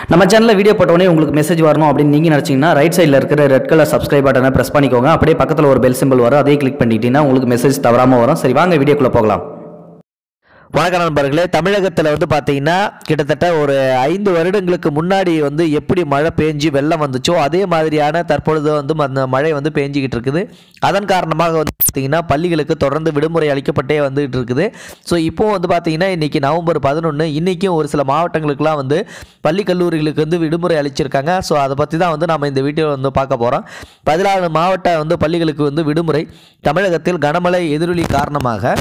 நம்ம சேனலில் வீடியோ போட்டோடனே உங்களுக்கு மெசேஜ் வரணும் அப்படின்னு நீங்கள் நினச்சிங்கன்னா ரைட் சைடில் இருக்கிற ரெட் கலர் சப்ஸ்கிரைப் பட்டனை ப்ரெஸ் பண்ணிக்கோங்க அப்படியே பக்கத்தில் ஒரு பெல் சிம்பிள் வரும் அதையும் கிளிக் பண்ணிக்கிட்டீங்கன்னா உங்களுக்கு மெசேஜ் தவறாமல் வரும் சரி வாங்க வீடியோக்குள்ளே போகலாம் வணக்கம் நண்பர்களே தமிழகத்தில் வந்து பார்த்தீங்கன்னா கிட்டத்தட்ட ஒரு ஐந்து வருடங்களுக்கு முன்னாடி வந்து எப்படி மழை பேஞ்சு வெள்ளம் வந்துச்சோ அதே மாதிரியான தற்பொழுது வந்து அந்த மழை வந்து பேஞ்சிக்கிட்டு இருக்குது அதன் காரணமாக வந்து பார்த்தீங்கன்னா பள்ளிகளுக்கு தொடர்ந்து விடுமுறை அளிக்கப்பட்டே வந்துகிட்டு இருக்குது ஸோ இப்போ வந்து பார்த்தீங்கன்னா இன்றைக்கி நவம்பர் பதினொன்று இன்றைக்கும் ஒரு சில மாவட்டங்களுக்குலாம் வந்து பள்ளி கல்லூரிகளுக்கு வந்து விடுமுறை அளிச்சிருக்காங்க ஸோ அதை பற்றி தான் வந்து நம்ம இந்த வீடியோவில் வந்து பார்க்க போகிறோம் பதினாலு மாவட்ட வந்து பள்ளிகளுக்கு வந்து விடுமுறை தமிழகத்தில் கனமழை எதிரொலி காரணமாக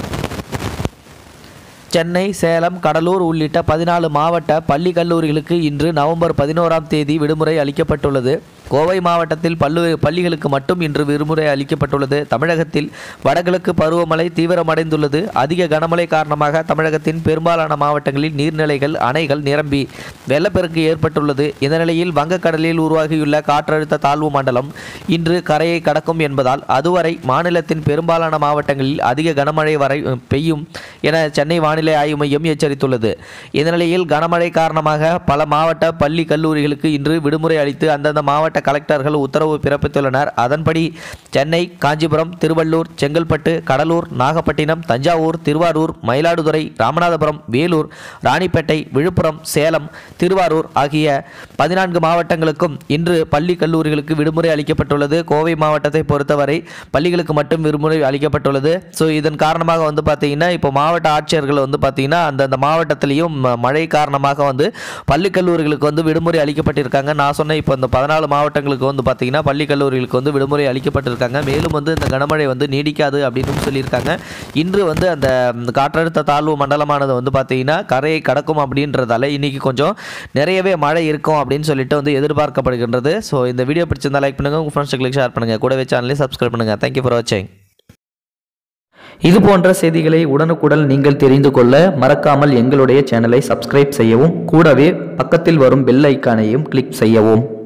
சென்னை சேலம் கடலூர் உள்ளிட்ட பதினாலு மாவட்ட பள்ளி கல்லூரிகளுக்கு இன்று நவம்பர் பதினோராம் தேதி விடுமுறை அளிக்கப்பட்டுள்ளது கோவை மாவட்டத்தில் பல்லு பள்ளிகளுக்கு மட்டும் இன்று விடுமுறை அளிக்கப்பட்டுள்ளது தமிழகத்தில் வடகிழக்கு பருவமழை தீவிரமடைந்துள்ளது அதிக கனமழை காரணமாக தமிழகத்தின் பெரும்பாலான மாவட்டங்களில் நீர்நிலைகள் அணைகள் நிரம்பி வெள்ளப்பெருக்கு ஏற்பட்டுள்ளது இந்த நிலையில் வங்கக்கடலில் உருவாகியுள்ள காற்றழுத்த தாழ்வு மண்டலம் இன்று கரையை கடக்கும் என்பதால் அதுவரை மாநிலத்தின் பெரும்பாலான மாவட்டங்களில் அதிக கனமழை வரை பெய்யும் என சென்னை வானிலை ஆய்வு மையம் எச்சரித்துள்ளது இந்த நிலையில் கனமழை காரணமாக பல மாவட்ட பள்ளி கல்லூரிகளுக்கு இன்று விடுமுறை அளித்து அந்தந்த மாவட்ட கலெக்டர்கள் உத்தரவு பிறப்பித்துள்ளனர் அதன்படி சென்னை காஞ்சிபுரம் திருவள்ளூர் செங்கல்பட்டு கடலூர் நாகப்பட்டினம் தஞ்சாவூர் திருவாரூர் மயிலாடுதுறை ராமநாதபுரம் வேலூர் ராணிப்பேட்டை விழுப்புரம் சேலம் திருவாரூர் ஆகிய பதினான்கு மாவட்டங்களுக்கும் இன்று பள்ளி கல்லூரிகளுக்கு விடுமுறை அளிக்கப்பட்டுள்ளது கோவை மாவட்டத்தை பொறுத்தவரை பள்ளிகளுக்கு மட்டும் விடுமுறை அளிக்கப்பட்டுள்ளது ஸோ இதன் காரணமாக வந்து பார்த்தீங்கன்னா இப்போ மாவட்ட ஆட்சியர்கள் வந்து பார்த்தீங்கன்னா அந்தந்த மாவட்டத்திலையும் ம- மழை காரணமாக வந்து பள்ளி கல்லூரிகளுக்கு வந்து விடுமுறை அளிக்கப்பட்டிருக்காங்க நான் சொன்ன இப்போ இந்த பதினாலு மாவட்டங்களுக்கு வந்து பார்த்தீங்கன்னா பள்ளி கல்லூரிகளுக்கு வந்து விடுமுறை அளிக்கப்பட்டிருக்காங்க மேலும் வந்து இந்த கனமழை வந்து நீடிக்காது அப்படின்னு சொல்லியிருக்காங்க இன்று வந்து அந்த ம், காற்றழுத்த தாழ்வு மண்டலமானது வந்து பார்த்தீங்கன்னா கரையை கடக்கும் அப்படின்றதால இன்னைக்கு கொஞ்சம் நிறையவே மழை இருக்கும் அப்படின்னு சொல்லிட்டு வந்து எதிர்பார்க்கப்படுகின்றது ஸோ இந்த வீடியோ பிடிச்சிருந்தா லைக் பண்ணுங்கள் உங்கள் ஃப்ரெண்ட்ஸுக்கு ஷேர் பண்ணுங்கள் கூடவே சேனலையும் சப்ஸ்கிரைப் பண்ணுங்கள் தேங்க்யூ ஃபார் வாட்சிங் இது போன்ற செய்திகளை உடனுக்குடன் நீங்கள் தெரிந்து கொள்ள மறக்காமல் எங்களுடைய சேனலை சப்ஸ்கிரைப் செய்யவும் கூடவே பக்கத்தில் வரும் பெல் ஐக்கானையும் கிளிக் செய்யவும்